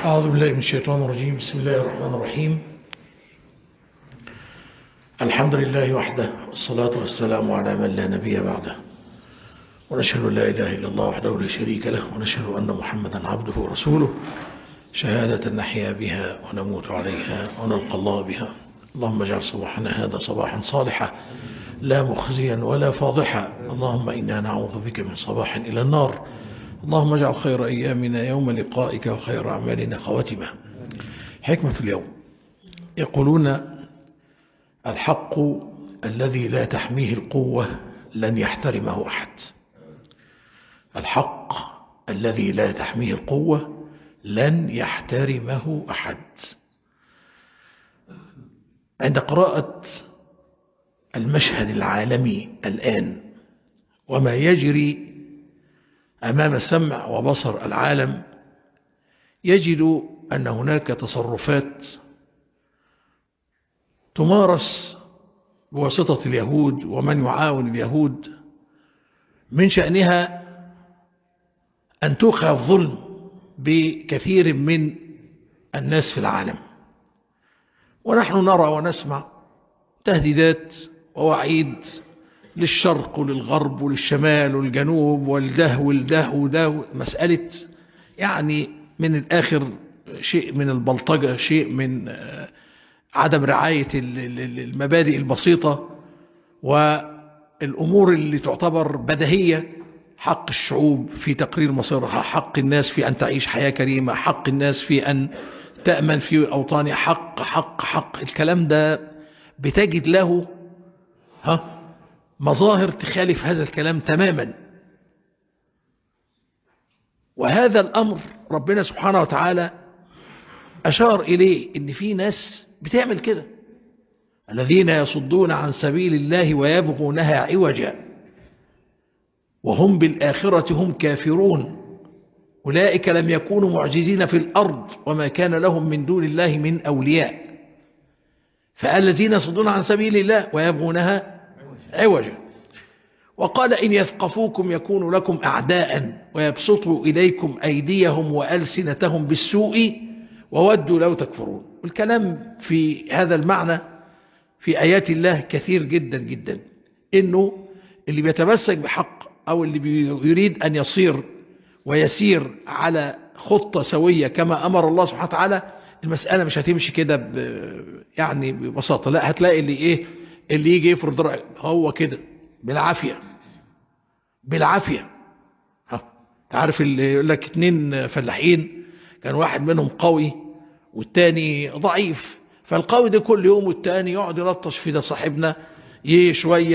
أعوذ بالله من الشيطان الرجيم بسم الله الرحمن الرحيم الحمد لله وحده والصلاة والسلام على من لا نبي بعده ونشهد أن لا إله إلا الله وحده لا شريك له ونشهد أن محمدا عبده ورسوله شهادة نحيا بها ونموت عليها ونلقى الله بها اللهم اجعل صباحنا هذا صباحا صالحا لا مخزيا ولا فاضحا اللهم إنا نعوذ بك من صباح إلى النار اللهم اجعل خير أيامنا يوم لقائك وخير أعمالنا خواتمه حكمة في اليوم يقولون الحق الذي لا تحميه القوة لن يحترمه أحد الحق الذي لا تحميه القوة لن يحترمه أحد عند قراءة المشهد العالمي الآن وما يجري أمام سمع وبصر العالم يجد أن هناك تصرفات تمارس بواسطة اليهود ومن يعاون اليهود من شأنها أن توقع الظلم بكثير من الناس في العالم ونحن نرى ونسمع تهديدات ووعيد للشرق وللغرب وللشمال والجنوب والده والده وده مسألة يعني من الآخر شيء من البلطجة شيء من عدم رعاية المبادئ البسيطة والأمور اللي تعتبر بدهية حق الشعوب في تقرير مصيرها حق الناس في أن تعيش حياة كريمة حق الناس في أن تأمن في أوطانها حق حق حق الكلام ده بتجد له ها مظاهر تخالف هذا الكلام تماما وهذا الأمر ربنا سبحانه وتعالى أشار إليه إن في ناس بتعمل كده الذين يصدون عن سبيل الله ويبغونها عوجا وهم بالآخرة هم كافرون أولئك لم يكونوا معجزين في الأرض وما كان لهم من دون الله من أولياء فالذين يصدون عن سبيل الله ويبغونها عوجا وقال إن يثقفوكم يكونوا لكم أعداء ويبسطوا إليكم أيديهم وألسنتهم بالسوء وودوا لو تكفرون والكلام في هذا المعنى في آيات الله كثير جدا جدا إنه اللي بيتمسك بحق أو اللي يريد أن يصير ويسير على خطة سوية كما أمر الله سبحانه وتعالى المسألة مش هتمشي كده يعني ببساطة لا هتلاقي اللي إيه اللي يجي يفرض رأيه هو كده بالعافية بالعافية ها تعرف اللي يقول لك اتنين فلاحين كان واحد منهم قوي والتاني ضعيف فالقوي ده كل يوم والتاني يقعد يلطش في ده صاحبنا يه شوية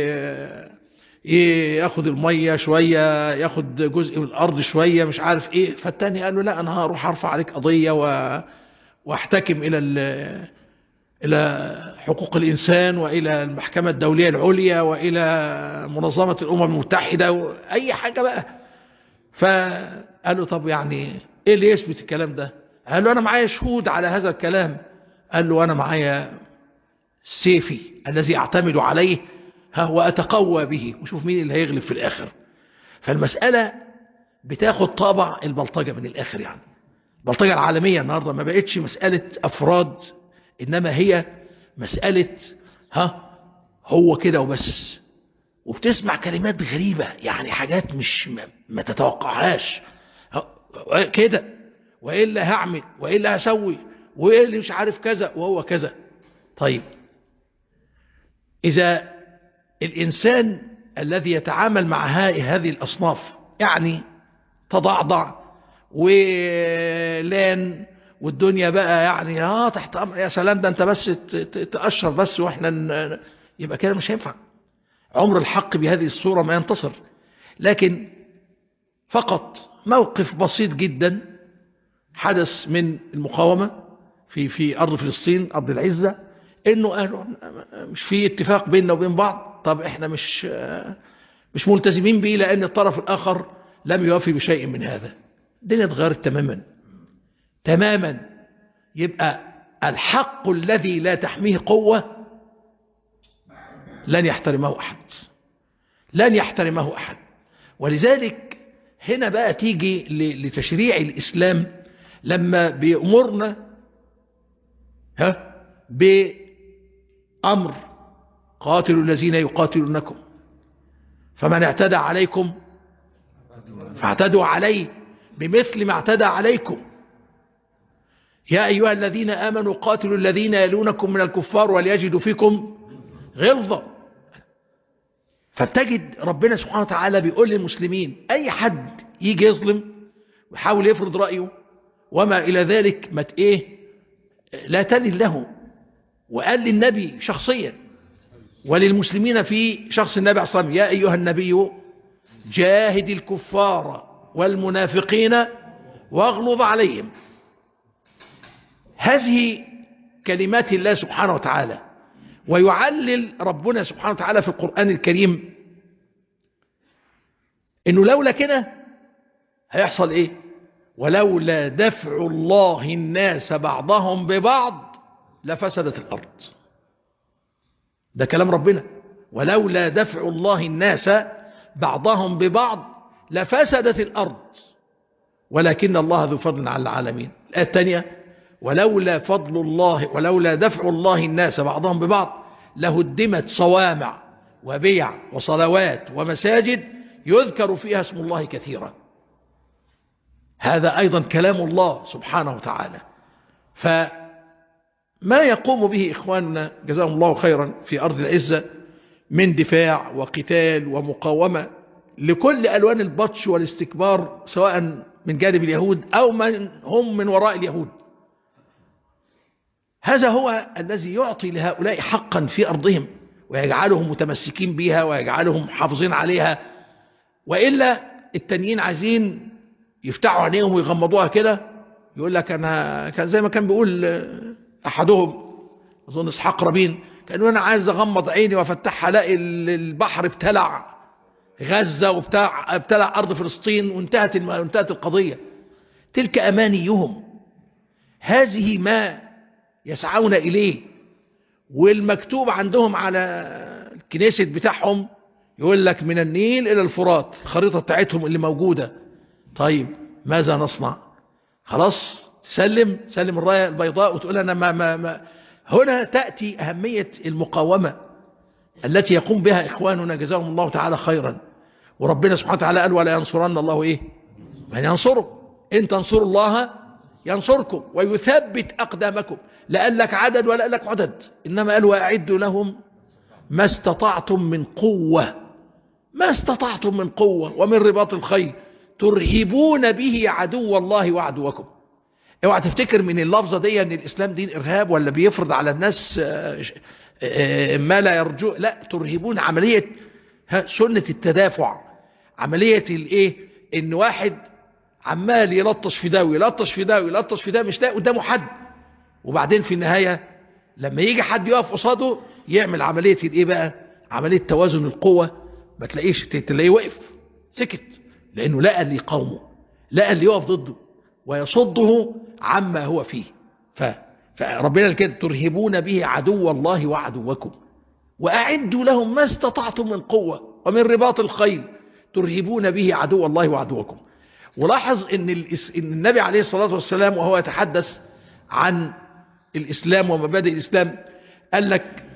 يه ياخد المية شوية ياخد جزء من الأرض شوية مش عارف ايه فالتاني قال له لا انا هروح ارفع عليك قضية و... واحتكم الى ال... إلى حقوق الإنسان وإلى المحكمة الدولية العليا وإلى منظمة الأمم المتحدة وأي حاجة بقى فقال له طب يعني إيه اللي يثبت الكلام ده قال له أنا معايا شهود على هذا الكلام قال له أنا معايا سيفي الذي أعتمد عليه ها وأتقوى به وشوف مين اللي هيغلب في الآخر فالمسألة بتاخد طابع البلطجة من الآخر يعني البلطجة العالمية النهاردة ما بقتش مسألة أفراد إنما هي مسألة ها هو كده وبس وبتسمع كلمات غريبة يعني حاجات مش ما, ما تتوقعهاش كده وإلا هعمل وإلا هسوي وإلا مش عارف كذا وهو كذا طيب إذا الإنسان الذي يتعامل مع هذه الأصناف يعني تضعضع ولان والدنيا بقى يعني اه تحت امر يا سلام ده انت بس تقشر بس واحنا ن... يبقى كده مش هينفع عمر الحق بهذه الصورة ما ينتصر لكن فقط موقف بسيط جدا حدث من المقاومة في في أرض فلسطين أرض العزة إنه قالوا مش في اتفاق بيننا وبين بعض طب إحنا مش مش ملتزمين به لأن الطرف الآخر لم يوافي بشيء من هذا الدنيا اتغيرت تماما تماما يبقى الحق الذي لا تحميه قوة لن يحترمه أحد لن يحترمه أحد ولذلك هنا بقى تيجي لتشريع الإسلام لما بيأمرنا ها بأمر قاتلوا الذين يقاتلونكم فمن اعتدى عليكم فاعتدوا عليه بمثل ما اعتدى عليكم يا أيها الذين آمنوا قاتلوا الذين يلونكم من الكفار وليجدوا فيكم غلظة فتجد ربنا سبحانه وتعالى بيقول للمسلمين أي حد يجي يظلم ويحاول يفرض رأيه وما إلى ذلك ما إيه لا تنل له وقال للنبي شخصيا وللمسلمين في شخص النبي عليه الصلاة والسلام يا أيها النبي جاهد الكفار والمنافقين واغلظ عليهم هذه كلمات الله سبحانه وتعالى ويعلل ربنا سبحانه وتعالى في القرآن الكريم انه لولا كده هيحصل ايه ولولا دفع الله الناس بعضهم ببعض لفسدت الارض ده كلام ربنا ولولا دفع الله الناس بعضهم ببعض لفسدت الارض ولكن الله ذو فضل على العالمين الآية الثانية ولولا فضل الله ولولا دفع الله الناس بعضهم ببعض لهدمت صوامع وبيع وصلوات ومساجد يذكر فيها اسم الله كثيرا هذا أيضا كلام الله سبحانه وتعالى فما يقوم به إخواننا جزاهم الله خيرا في أرض العزة من دفاع وقتال ومقاومة لكل ألوان البطش والاستكبار سواء من جانب اليهود أو من هم من وراء اليهود هذا هو الذي يعطي لهؤلاء حقا في أرضهم ويجعلهم متمسكين بها ويجعلهم حافظين عليها وإلا التانيين عايزين يفتحوا عينيهم ويغمضوها كده يقول لك أنا كان زي ما كان بيقول أحدهم أظن إسحاق ربين كان أنا عايز أغمض عيني وأفتحها ألاقي البحر ابتلع غزة وابتلع ابتلع أرض فلسطين وانتهت وانتهت القضية تلك أمانيهم هذه ما يسعون إليه والمكتوب عندهم على الكنيسة بتاعهم يقول لك من النيل إلى الفرات الخريطة بتاعتهم اللي موجودة طيب ماذا نصنع خلاص سلم سلم الراية البيضاء وتقول أنا ما ما ما هنا تأتي أهمية المقاومة التي يقوم بها إخواننا جزاهم الله تعالى خيرا وربنا سبحانه وتعالى قال ولا ينصرن الله إيه من ينصره إن تنصروا الله ينصركم ويثبت أقدامكم لا قال لك عدد ولا قال لك عدد إنما قال وأعدوا لهم ما استطعتم من قوة ما استطعتم من قوة ومن رباط الخيل ترهبون به عدو الله وعدوكم اوعى تفتكر من اللفظة دي ان الاسلام دين ارهاب ولا بيفرض على الناس ما لا يرجو لا ترهبون عملية سنة التدافع عملية الايه ان واحد عمال يلطش في ده ويلطش في ده ويلطش في ده مش لاقي قدامه حد وبعدين في النهاية لما يجي حد يقف قصاده يعمل عملية الايه بقى عملية توازن القوة ما تلاقيش تلاقيه وقف سكت لانه لقى اللي يقاومه لقى اللي يقف ضده ويصده عما هو فيه ف... فربنا كده ترهبون به عدو الله وعدوكم وأعدوا لهم ما استطعتم من قوة ومن رباط الخيل ترهبون به عدو الله وعدوكم ولاحظ ان, الإس... إن النبي عليه الصلاة والسلام وهو يتحدث عن الإسلام ومبادئ الإسلام قال لك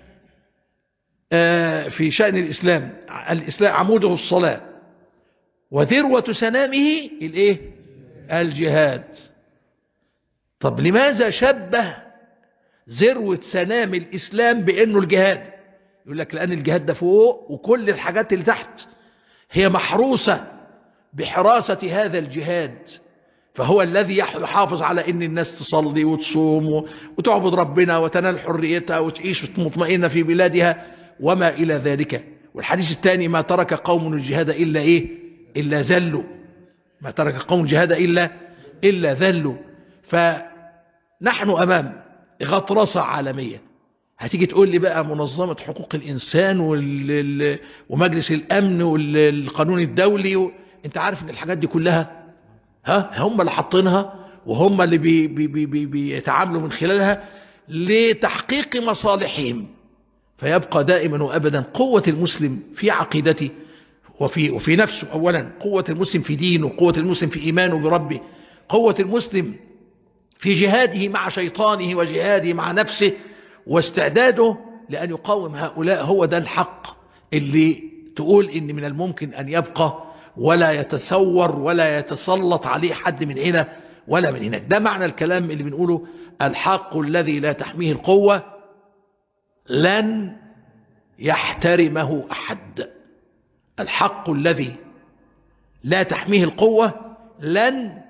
آه في شأن الإسلام الإسلام عموده الصلاة وذروة سنامه الايه الجهاد طب لماذا شبه ذروة سنام الإسلام بأنه الجهاد يقول لك لأن الجهاد ده فوق وكل الحاجات اللي تحت هي محروسة بحراسة هذا الجهاد فهو الذي يحافظ على ان الناس تصلي وتصوم وتعبد ربنا وتنال حريتها وتعيش مطمئنة في بلادها وما إلى ذلك والحديث الثاني ما ترك قوم الجهاد إلا إيه إلا ذلوا ما ترك قوم الجهاد إلا إلا ذلوا فنحن أمام غطرسة عالمية هتيجي تقول لي بقى منظمة حقوق الإنسان وال... ومجلس الأمن والقانون الدولي و... انت عارف ان الحاجات دي كلها ها هم اللي حاطينها وهم اللي بي بي بي بي بيتعاملوا من خلالها لتحقيق مصالحهم فيبقى دائما وأبدا قوة المسلم في عقيدته وفي, وفي نفسه أولا قوة المسلم في دينه قوة المسلم في إيمانه بربه قوة المسلم في جهاده مع شيطانه وجهاده مع نفسه واستعداده لأن يقاوم هؤلاء هو ده الحق اللي تقول إن من الممكن أن يبقى ولا يتسور ولا يتسلط عليه حد من هنا ولا من هناك ده معنى الكلام اللي بنقوله الحق الذي لا تحميه القوة لن يحترمه أحد الحق الذي لا تحميه القوة لن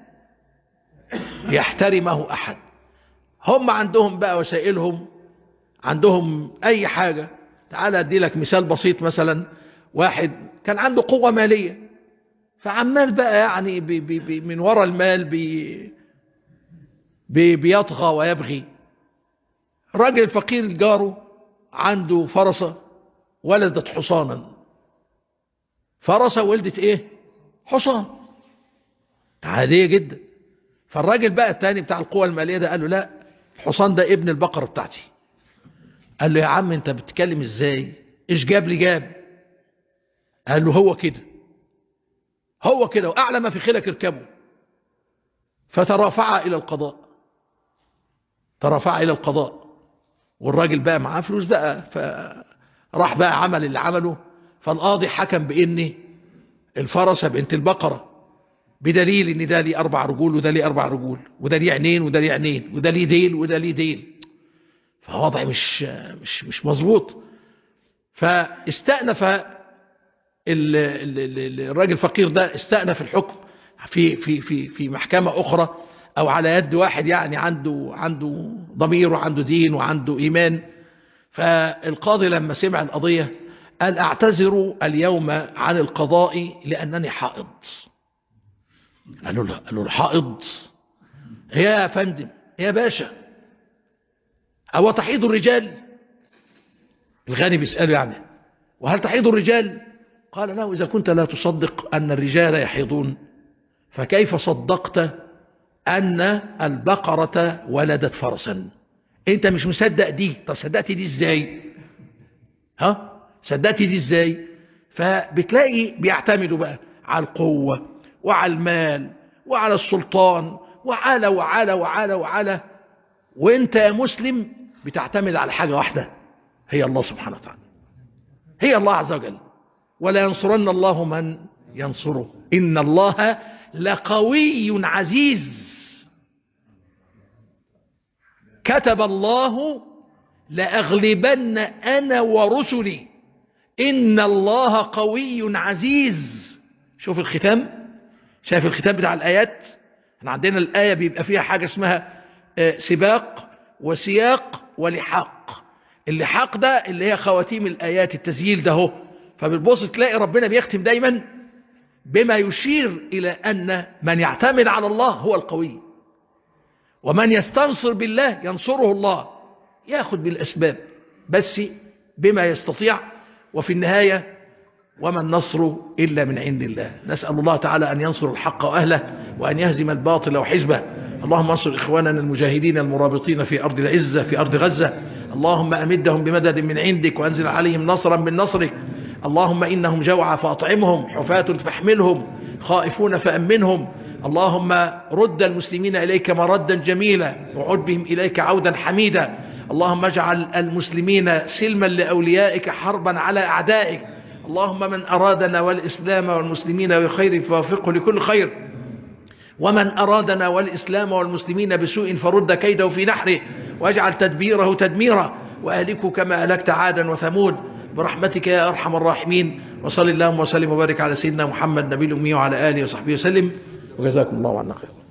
يحترمه أحد هم عندهم بقى وسائلهم عندهم أي حاجة تعال أدي لك مثال بسيط مثلا واحد كان عنده قوة مالية فعمال بقى يعني بي بي بي من وراء المال بي بي بيطغى ويبغي الراجل الفقير جاره عنده فرسة ولدت حصانا فرسة ولدت ايه حصان عادية جدا فالراجل بقى التاني بتاع القوة المالية ده قال له لا الحصان ده ابن البقرة بتاعتي قال له يا عم انت بتتكلم ازاي ايش جاب لي جاب قال له هو كده هو كده واعلى ما في خيلك اركبه فترافع الى القضاء ترافع الى القضاء والراجل بقى معاه فلوس بقى فراح بقى عمل اللي عمله فالقاضي حكم بان الفرسة بنت البقرة بدليل ان ده ليه اربع رجول وده ليه اربع رجول وده ليه عينين وده ليه عينين وده ليه ديل وده ليه ديل فوضع مش مش مش مظبوط فاستأنف الراجل الفقير ده استأنف الحكم في في في في محكمة أخرى أو على يد واحد يعني عنده عنده ضمير وعنده دين وعنده إيمان فالقاضي لما سمع القضية قال أعتذر اليوم عن القضاء لأنني حائض قالوا له قالوا له حائض يا فندم يا باشا أو تحيض الرجال الغني بيسأله يعني وهل تحيض الرجال قال له إذا كنت لا تصدق أن الرجال يحيضون فكيف صدقت أن البقرة ولدت فرسا أنت مش مصدق دي طب صدقت دي إزاي ها صدقت دي إزاي فبتلاقي بيعتمدوا بقى على القوة وعلى المال وعلى السلطان وعلى وعلى وعلى وعلى وانت يا مسلم بتعتمد على حاجة واحدة هي الله سبحانه وتعالى هي الله عز وجل ولا ينصرن الله من ينصره إن الله لقوي عزيز كتب الله لأغلبن أنا ورسلي إن الله قوي عزيز شوف الختام شايف الختام بتاع الآيات احنا عندنا الآية بيبقى فيها حاجة اسمها سباق وسياق ولحاق اللحاق ده اللي هي خواتيم الآيات التسجيل ده هو فبالبص تلاقي ربنا بيختم دايما بما يشير إلى أن من يعتمد على الله هو القوي ومن يستنصر بالله ينصره الله ياخد بالأسباب بس بما يستطيع وفي النهاية وما النصر إلا من عند الله نسأل الله تعالى أن ينصر الحق وأهله وأن يهزم الباطل وحزبه اللهم انصر إخواننا المجاهدين المرابطين في أرض العزة في أرض غزة اللهم أمدهم بمدد من عندك وأنزل عليهم نصرا من نصرك اللهم إنهم جوعى فأطعمهم حفاة فاحملهم خائفون فأمنهم اللهم رد المسلمين إليك مردا جميلا وعد بهم إليك عودا حميدا اللهم اجعل المسلمين سلما لأوليائك حربا على أعدائك اللهم من أرادنا والإسلام والمسلمين بخير فوفقه لكل خير ومن أرادنا والإسلام والمسلمين بسوء فرد كيده في نحره واجعل تدبيره تدميرا وأهلكه كما أهلكت عادا وثمود برحمتك يا أرحم الراحمين وصل اللهم وسلم وبارك على سيدنا محمد نبي الأمي وعلى آله وصحبه وسلم وجزاكم الله عنا خير